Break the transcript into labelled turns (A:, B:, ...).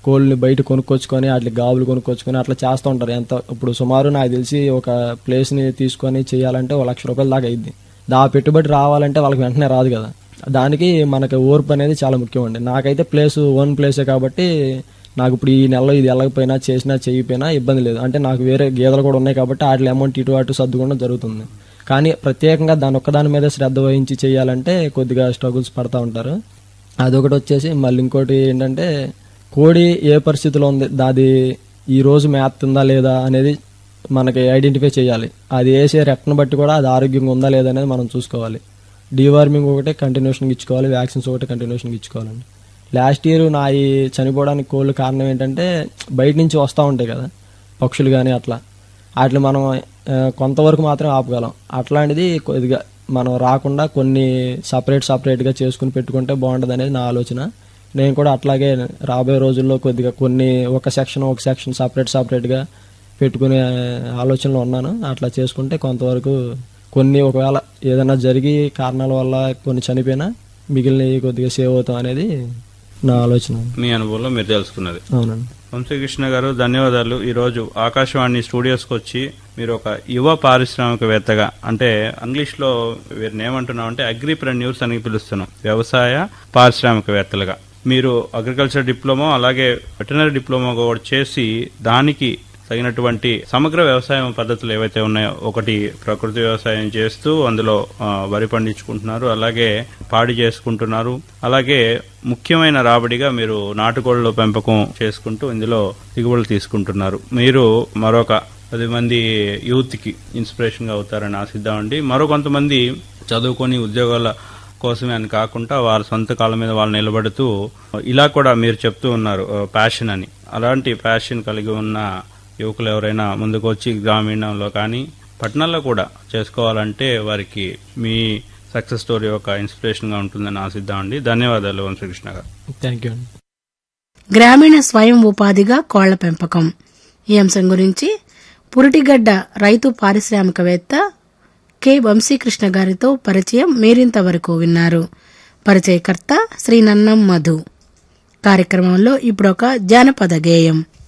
A: కోళ్ళని బయట కొనుక్కొచ్చుకొని వాటికి గాబులు కొనుక్కొచ్చుకొని అట్లా చేస్తూ ఉంటారు ఎంత ఇప్పుడు సుమారు నాకు తెలిసి ఒక ప్లేస్ని తీసుకొని చేయాలంటే ఒక లక్ష రూపాయల దాకా అయింది దా పెట్టుబడి రావాలంటే వాళ్ళకి వెంటనే రాదు కదా దానికి మనకి ఓర్పు అనేది చాలా ముఖ్యం అండి నాకైతే ప్లేస్ ఓన్ ప్లేసే కాబట్టి నాకు ఇప్పుడు ఈ నెలలో ఇది వెళ్ళకపోయినా చేసినా చేయకపోయినా ఇబ్బంది లేదు అంటే నాకు వేరే గేదెలు కూడా ఉన్నాయి కాబట్టి వాటి అమౌంట్ ఇటు అటు సర్దుకోవడం జరుగుతుంది కానీ ప్రత్యేకంగా దాని ఒక్కదాని మీద శ్రద్ధ వహించి చేయాలంటే కొద్దిగా స్ట్రగుల్స్ పడతా ఉంటారు అదొకటి వచ్చేసి మళ్ళీ ఇంకోటి ఏంటంటే కోడి ఏ పరిస్థితిలో ఉంది దాది ఈ రోజు మేస్తుందా లేదా అనేది మనకి ఐడెంటిఫై చేయాలి అది వేసే రెక్కను బట్టి కూడా అది ఆరోగ్యంగా ఉందా లేదా అనేది మనం చూసుకోవాలి డీవార్మింగ్ ఒకటే కంటిన్యూషన్గా ఇచ్చుకోవాలి వ్యాక్సిన్స్ ఒకటి కంటిన్యూషన్గా ఇచ్చుకోవాలండి లాస్ట్ ఇయర్ నా ఈ చనిపోవడానికి కోళ్ళు కారణం ఏంటంటే బయట నుంచి వస్తూ ఉంటాయి కదా పక్షులు కానీ అట్లా వాటిని మనం ఆ, కొంతవరకు మాత్రం ఆపగలం అట్లాంటిది కొద్దిగా మనం రాకుండా కొన్ని సపరేట్ సపరేట్గా చేసుకుని పెట్టుకుంటే బాగుంటుంది అనేది నా ఆలోచన నేను కూడా అట్లాగే రాబోయే రోజుల్లో కొద్దిగా కొన్ని ఒక సెక్షన్ ఒక సెక్షన్ సపరేట్ సపరేట్గా పెట్టుకునే ఆలోచనలో ఉన్నాను అట్లా చేసుకుంటే కొంతవరకు కొన్ని ఒకవేళ ఏదైనా జరిగి కారణాల వల్ల కొన్ని చనిపోయినా మిగిలినవి కొద్దిగా సేవ్ అవుతాం అనేది నా ఆలోచన
B: మీ అనుభవంలో మీరు తెలుసుకున్నది
A: అవునండి
B: వంశీకృష్ణ గారు ధన్యవాదాలు ఈ రోజు ఆకాశవాణి స్టూడియోస్కి వచ్చి మీరు ఒక యువ పారిశ్రామికవేత్తగా అంటే ఇంగ్లీష్ లో వీరిని ఏమంటున్నాం అంటే అగ్రిప్రెన్యూర్స్ అని పిలుస్తున్నాం వ్యవసాయ పారిశ్రామికవేత్తలుగా మీరు అగ్రికల్చర్ డిప్లొమా అలాగే వెటనరీ డిప్లొమా కూడా చేసి దానికి తగినటువంటి సమగ్ర వ్యవసాయం పద్ధతులు ఏవైతే ఉన్నాయో ఒకటి ప్రకృతి వ్యవసాయం చేస్తూ అందులో ఆ, వరి పండించుకుంటున్నారు అలాగే పాడి చేసుకుంటున్నారు అలాగే ముఖ్యమైన రాబడిగా మీరు నాటుకోళ్ల పెంపకం చేసుకుంటూ ఇందులో దిగుబడులు తీసుకుంటున్నారు మీరు మరొక పది మంది యూత్ కి ఇన్స్పిరేషన్ గా అవుతారని ఆశిద్దామండి మరో కొంతమంది చదువుకొని ఉద్యోగాల కోసమే అని కాకుండా వారి సొంత కాళ్ళ మీద వాళ్ళు నిలబడుతూ ఇలా కూడా మీరు చెప్తూ ఉన్నారు ప్యాషన్ అని అలాంటి ప్యాషన్ కలిగి ఉన్న యువకులు ఎవరైనా ముందుకు వచ్చి గ్రామీణంలో కానీ పట్టణాల్లో కూడా చేసుకోవాలంటే వారికి మీ సక్సెస్ స్టోరీ ఒక ఇన్స్పిరేషన్ గా ఉంటుందని ఆశిద్దామండి ధన్యవాదాలు వంశకృష్ణ గారు
A: థ్యాంక్ యూ అండి
C: గ్రామీణ స్వయం ఉపాధిగా కోళ్ల పెంపకం ఈ అంశం గురించి పురిటిగడ్డ రైతు పారిశ్రామికవేత్త కె వంశీకృష్ణ గారితో పరిచయం మీరింతవరకు విన్నారు పరిచయకర్త శ్రీ నన్నం మధు కార్యక్రమంలో ఇప్పుడొక జానపద గేయం